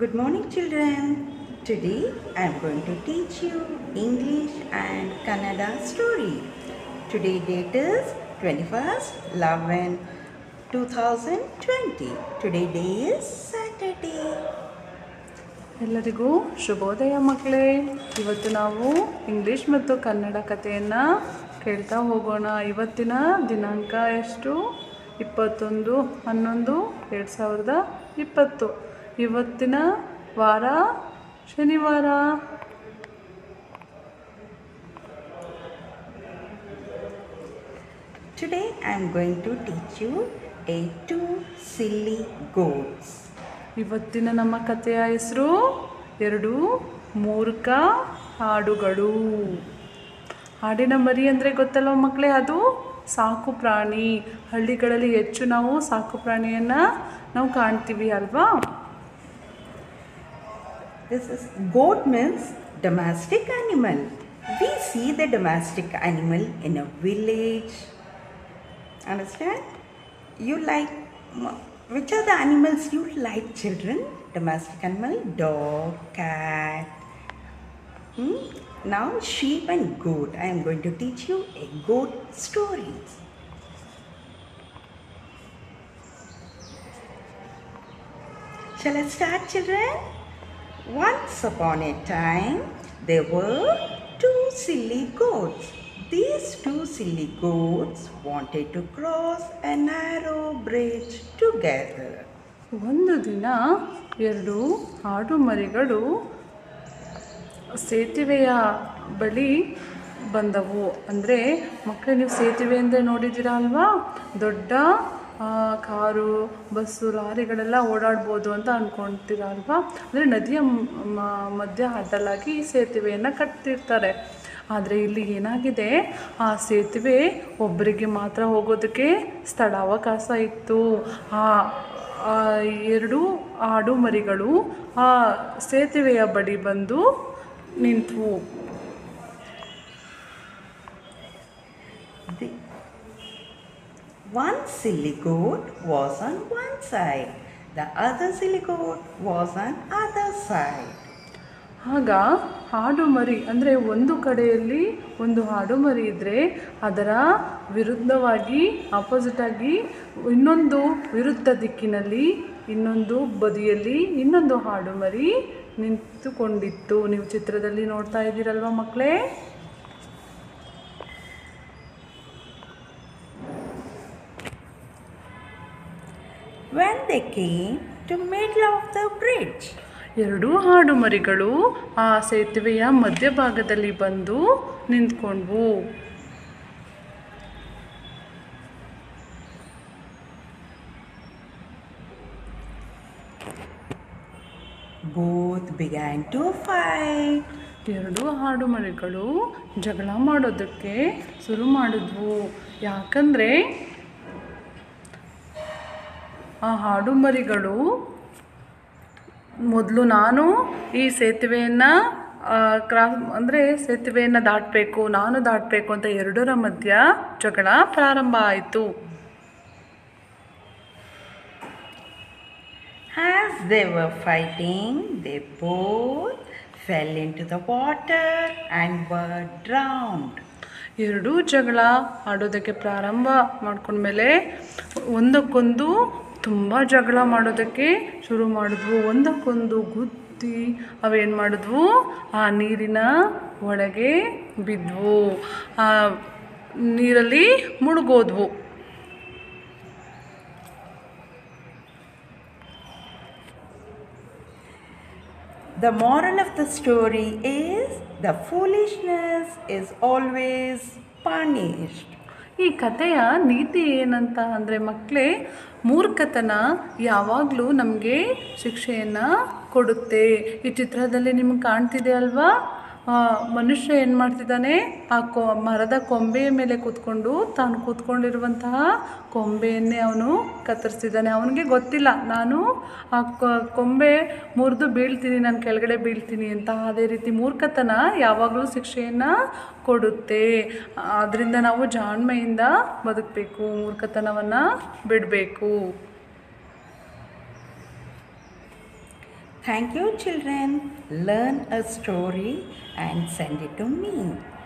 Good morning, children. Today I am going to teach you English and Kannada story. Today date is 21st 11 2020. Today day is Saturday. ಎಲ್ಲರಿಗೂ ಶುಭೋದಯ ಮಕ್ಕಳೇ ಇವತ್ತು ನಾವು English ಮತ್ತು ಕನ್ನಡ ಕಥೆಯನ್ನು ಕೇಳ್ತಾ ಹೋಗೋಣ ಇವತ್ತಿನ ದಿನಾಂಕ ಎಷ್ಟು ಇಪ್ಪತ್ತೊಂದು ಹನ್ನೊಂದು ಎರಡು ಸಾವಿರದ ಇಪ್ಪತ್ತು ಇವತ್ತಿನ ವಾರ ಶನಿವಾರ Today I am going to teach you a two silly goats. ಇವತ್ತಿನ ನಮ್ಮ ಕಥೆಯ ಹೆಸರು ಎರಡು ಮೂರ್ಖ ಹಾಡುಗಳು ಹಾಡಿನ ಮರಿ ಅಂದರೆ ಗೊತ್ತಲ್ವ ಮಕ್ಕಳೇ ಅದು ಸಾಕು ಪ್ರಾಣಿ ಹಳ್ಳಿಗಳಲ್ಲಿ ಹೆಚ್ಚು ನಾವು ಸಾಕು ಪ್ರಾಣಿಯನ್ನು ನಾವು ಕಾಣ್ತೀವಿ ಅಲ್ವಾ This is goat means domestic animal. We see the domestic animal in a village. Understand? You like m- which are the animals you like, children? Domestic animal, dog, cat. Hmm? Now sheep and goat. I am going to teach you a goat story. Shall I start, children? Once upon a time, there were two silly goats. These two silly goats wanted to cross a narrow bridge together. ಒಂದು ದಿನ ಎರಡು ಆಡು ಮರಿಗಳು ಸೇತುವೆಯ ಬಳಿ ಬಂದವು ಅಂದರೆ ಮಕ್ಕಳೇ ನೀವು ಸೇತುವೆ ಅಂದರೆ ನೋಡಿದ್ದೀರಾ ಅಲ್ವಾ ದೊಡ್ಡ ಆ, ಕಾರು ಬಸ್ಸು ಲಾರಿಗಳೆಲ್ಲ ಓಡಾಡ್ಬೋದು ಅಂತ ಅಂದ್ಕೊಳ್ತೀರಾ ಅಲ್ವಾ ಅಂದರೆ ನದಿಯ ಮ್- ಮ- ಮಧ್ಯ ಅಡ್ಡಲಾಗಿ ಈ ಸೇತುವೆಯನ್ನು ಕಟ್ತಿರ್ತಾರೆ ಆದರೆ ಇಲ್ಲಿ ಏನಾಗಿದೆ ಆ ಸೇತುವೆ ಒಬ್ಬರಿಗೆ ಮಾತ್ರ ಹೋಗೋದಕ್ಕೆ ಸ್ಥಳಾವಕಾಶ ಇತ್ತು ಆ ಆ ಎರಡು ಆಡು ಮರಿಗಳು ಆ ಸೇತುವೆಯ ಬಳಿ ಬಂದು ನಿಂತವು The one silly goat was on one side, the other silly goat was on other side. ಆಗ ಹಾಡು ಮರಿ ಅಂದರೆ ಒಂದು ಕಡೆಯಲ್ಲಿ ಒಂದು ಹಾಡು ಮರಿ ಇದ್ದರೆ ಅದರ ವಿರುದ್ಧವಾಗಿ ಆಪೋಸಿಟಾಗಿ ಇನ್ನೊಂದು ವಿರುದ್ಧ ದಿಕ್ಕಿನಲ್ಲಿ ಇನ್ನೊಂದು ಬದಿಯಲ್ಲಿ ಇನ್ನೊಂದು ಹಾಡು ಮರಿ ನಿಂತುಕೊಂಡಿತ್ತು ನೀವು ಚಿತ್ರದಲ್ಲಿ ನೋಡ್ತಾ ಇದ್ದೀರಲ್ವ ಮಕ್ಕಳೇ When they came to middle of the bridge, ಎರಡೂ ಹಾಡು ಮರಿಗಳು ಆ ಸೇತುವೆಯ ಮಧ್ಯಭಾಗದಲ್ಲಿ ಬಂದು ನಿಂತ್ಕೊಂಡ್ವು both began to fight. ಎರಡು ಹಾಡು ಮರಿಗಳು ಜಗಳ ಮಾಡೋದಕ್ಕೆ ಶುರು ಮಾಡಿದ್ವು ಯಾಕಂದರೆ ಆ ಹಾಡು ಮರಿಗಳು ಮೊದಲು ನಾನು ಈ ಸೇತುವೆಯನ್ನು ಕ್ರಾಸ್ ಅಂದರೆ ಸೇತುವೆಯನ್ನು ದಾಟಬೇಕು ನಾನು ದಾಟಬೇಕು ಅಂತ ಎರಡರ ಮಧ್ಯ ಜಗಳ ಪ್ರಾರಂಭ ಆಯಿತು As they were fighting, they both fell into the water and were drowned. ಎರಡೂ ಜಗಳ ಆಡೋದಕ್ಕೆ ಪ್ರಾರಂಭ ಮಾಡ್ಕೊಂಡ್ಮೇಲೆ ಒಂದಕ್ಕೊಂದು ತುಂಬ ಜಗಳ ಮಾಡೋದಕ್ಕೆ ಶುರು ಮಾಡಿದ್ವು ಒಂದಕ್ಕೊಂದು ಗುದ್ದಿ ಅವೇನು ಮಾಡಿದ್ವು ಆ ನೀರಿನ ಒಳಗೆ ಬಿದ್ವು ಆ ನೀರಲ್ಲಿ ಮುಳುಗೋದ್ವು The moral of the story is the foolishness is always punished. ಈ ಕಥೆಯ ನೀತಿ ಏನಂತ ಅಂದರೆ ಮಕ್ಕಳೇ ಮೂರ್ಖತನ ಯಾವಾಗಲೂ ನಮಗೆ ಶಿಕ್ಷೆಯನ್ನು ಕೊಡುತ್ತೆ ಈ ಚಿತ್ರದಲ್ಲಿ ನಿಮ್ಗೆ ಕಾಣ್ತಿದೆ ಅಲ್ವಾ ಆ, ಮನುಷ್ಯ ಏನು ಮಾಡ್ತಿದ್ದಾನೆ ಆ ಕೊ ಮರದ ಕೊಂಬೆಯ ಮೇಲೆ ಕೂತ್ಕೊಂಡು ತಾನು ಕೂತ್ಕೊಂಡಿರುವಂತಹ ಕೊಂಬೆಯನ್ನೇ ಅವನು ಕತ್ತರಿಸ್ತಿದ್ದಾನೆ ಅವನಿಗೆ ಗೊತ್ತಿಲ್ಲ ನಾನು ಆ ಕ- ಕೊಂಬೆ ಮುರಿದು ಬೀಳ್ತೀನಿ ನಾನು ಕೆಳಗಡೆ ಬೀಳ್ತೀನಿ ಅಂತ ಅದೇ ರೀತಿ ಮೂರ್ಖತನ ಯಾವಾಗಲೂ ಶಿಕ್ಷೆಯನ್ನು ಕೊಡುತ್ತೆ ಆದ್ದರಿಂದ ನಾವು ಜಾಣ್ಮೆಯಿಂದ ಬದುಕಬೇಕು ಮೂರ್ಖತನವನ್ನು ಬಿಡಬೇಕು Thank you, children. Learn a story and send it to me.